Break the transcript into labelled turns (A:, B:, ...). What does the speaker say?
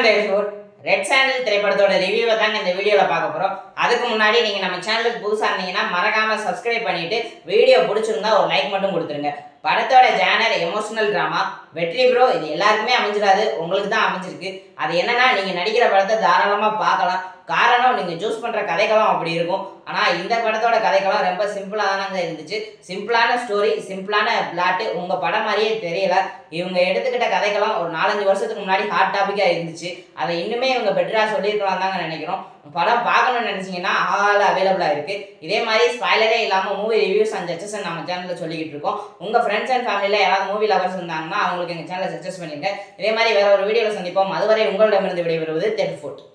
A: வணக்கம் தேவ்ஃபோர்ட் ரெட் சாண்டில் திரைப்படத்தோட ரிவ்யூவை தாங்க இந்த வீடியோவில் பார்க்க போகிறோம் அதுக்கு முன்னாடி நீங்கள் நம்ம சேனலுக்கு புதுசாக இருந்தீங்கன்னா மறக்காமல் சப்ஸ்கிரைப் பண்ணிவிட்டு வீடியோ பிடிச்சிருந்தா ஒரு லைக் மட்டும் கொடுத்துருங்க படத்தோட ஜேனர் எமோஷனல் ட்ராமா வெற்றி ப்ரோ இது எல்லாருக்குமே அமைஞ்சிடாது உங்களுக்கு தான் அமைஞ்சிருக்கு அது என்னன்னா நீங்கள் நடிக்கிற படத்தை தாராளமாக பார்க்கலாம் காரணம் நீங்கள் சூஸ் பண்ணுற கதைகளும் அப்படி இருக்கும் ஆனால் இந்த படத்தோட கதைகளும் ரொம்ப சிம்பிளாக தானங்க இருந்துச்சு சிம்பிளான ஸ்டோரி சிம்பிளான பிளாட்டு உங்கள் படம் மாதிரியே தெரியல இவங்க எடுத்துக்கிட்ட கதைகளும் ஒரு நாலஞ்சு வருஷத்துக்கு முன்னாடி ஹாட் டாப்பிக்காக இருந்துச்சு அதை இன்னுமே இவங்க பெட்டராக சொல்லியிருக்கலாம் தாங்க நினைக்கிறோம் படம் பார்க்கணும்னு நினச்சிங்கன்னா ஆல் அவைலபிளாக இருக்குது இதே மாதிரி ஸ்பாய்லரே இல்லாமல் மூவி ரிவ்யூஸ் அண்ட் ஜட்ஜஸ் நம்ம சேனலில் சொல்லிக்கிட்டு இருக்கோம் உங்கள் ஃப்ரெண்ட்ஸ் அண்ட் ஃபேமிலியில் யாராவது மூவி லவர்ஸ் இருந்தாங்கன்னா அவங்களுக்கு எங்கள் சேனலை சஜஸ்ட் பண்ணிடுங்க இதே மாதிரி வேற ஒரு வீடியோவில் சந்திப்போம் அதுவரை உங்களிடமிருந்து விடைபெறுவது தெட் ஃபுட்